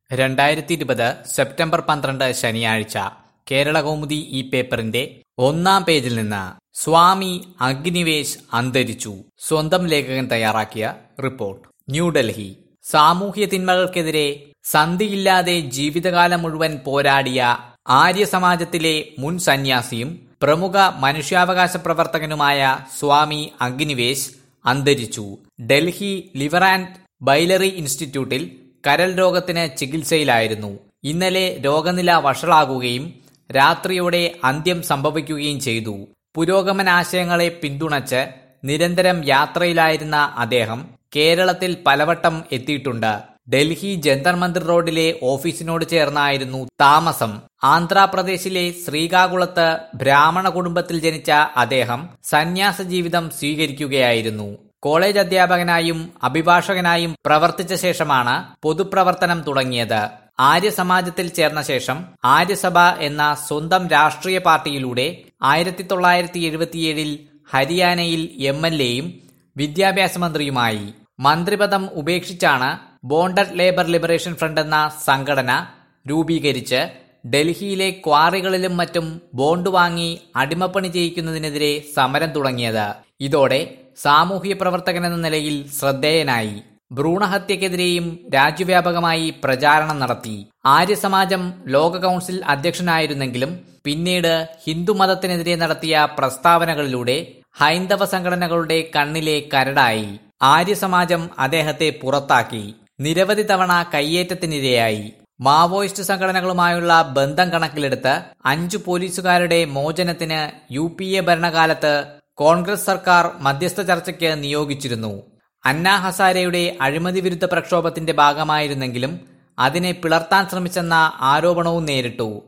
രണ്ടായിരത്തി ഇരുപത് സെപ്റ്റംബർ പന്ത്രണ്ട് ശനിയാഴ്ച കേരളകൗമുദി ഈ പേപ്പറിന്റെ ഒന്നാം പേജിൽ നിന്ന് സ്വാമി അഗ്നിവേശ് അന്തരിച്ചു സ്വന്തം ലേഖകൻ തയ്യാറാക്കിയ റിപ്പോർട്ട് ന്യൂഡൽഹി സാമൂഹ്യ തിന്മകൾക്കെതിരെ സന്ധിയില്ലാതെ ജീവിതകാലം മുഴുവൻ പോരാടിയ ആര്യ സമാജത്തിലെ മുൻ സന്യാസിയും പ്രമുഖ മനുഷ്യാവകാശ പ്രവർത്തകനുമായ സ്വാമി അഗ്നിവേശ് അന്തരിച്ചു ഡൽഹി ലിവർ ആൻഡ് ബൈലറി ഇൻസ്റ്റിറ്റ്യൂട്ടിൽ കരൾ രോഗത്തിന് ചികിത്സയിലായിരുന്നു ഇന്നലെ രോഗനില വഷളാകുകയും രാത്രിയോടെ അന്ത്യം സംഭവിക്കുകയും ചെയ്തു പുരോഗമനാശയങ്ങളെ പിന്തുണച്ച് നിരന്തരം യാത്രയിലായിരുന്ന അദ്ദേഹം കേരളത്തിൽ പലവട്ടം എത്തിയിട്ടുണ്ട് ഡൽഹി ജന്തർ മന്ദിർ റോഡിലെ ഓഫീസിനോട് ചേർന്നായിരുന്നു താമസം ആന്ധ്രാപ്രദേശിലെ ശ്രീകാകുളത്ത് ബ്രാഹ്മണ കുടുംബത്തിൽ ജനിച്ച അദ്ദേഹം സന്യാസ ജീവിതം സ്വീകരിക്കുകയായിരുന്നു കോളേജ് അധ്യാപകനായും അഭിഭാഷകനായും പ്രവർത്തിച്ച ശേഷമാണ് പൊതുപ്രവർത്തനം തുടങ്ങിയത് ആര്യസമാജത്തിൽ ചേർന്ന ശേഷം ആര്യസഭ എന്ന സ്വന്തം രാഷ്ട്രീയ പാർട്ടിയിലൂടെ ആയിരത്തി തൊള്ളായിരത്തി എഴുപത്തിയേഴിൽ ഹരിയാനയിൽ എം എൽ എയും വിദ്യാഭ്യാസ മന്ത്രിയുമായി മന്ത്രിപദം ഉപേക്ഷിച്ചാണ് ബോണ്ടഡ് ലേബർ ലിബറേഷൻ ഫ്രണ്ട് എന്ന സംഘടന രൂപീകരിച്ച് ഡൽഹിയിലെ ക്വാറികളിലും മറ്റും ബോണ്ട് വാങ്ങി അടിമപ്പണി ചെയ്യിക്കുന്നതിനെതിരെ സമരം തുടങ്ങിയത് ഇതോടെ സാമൂഹ്യ പ്രവർത്തകൻ എന്ന നിലയിൽ ശ്രദ്ധേയനായി ഭ്രൂണഹത്യക്കെതിരെയും രാജ്യവ്യാപകമായി പ്രചാരണം നടത്തി ആര്യസമാജം ലോക കൗൺസിൽ അധ്യക്ഷനായിരുന്നെങ്കിലും പിന്നീട് ഹിന്ദുമതത്തിനെതിരെ നടത്തിയ പ്രസ്താവനകളിലൂടെ ഹൈന്ദവ സംഘടനകളുടെ കണ്ണിലെ കരടായി ആര്യസമാജം അദ്ദേഹത്തെ പുറത്താക്കി നിരവധി തവണ കയ്യേറ്റത്തിനിരയായി മാവോയിസ്റ്റ് സംഘടനകളുമായുള്ള ബന്ധം കണക്കിലെടുത്ത് അഞ്ചു പോലീസുകാരുടെ മോചനത്തിന് യു പി എ ഭരണകാലത്ത് കോൺഗ്രസ് സർക്കാർ മധ്യസ്ഥ ചർച്ചയ്ക്ക് നിയോഗിച്ചിരുന്നു അന്നാ ഹസാരയുടെ അഴിമതി വിരുദ്ധ പ്രക്ഷോഭത്തിന്റെ ഭാഗമായിരുന്നെങ്കിലും അതിനെ പിളർത്താൻ ശ്രമിച്ചെന്ന ആരോപണവും നേരിട്ടു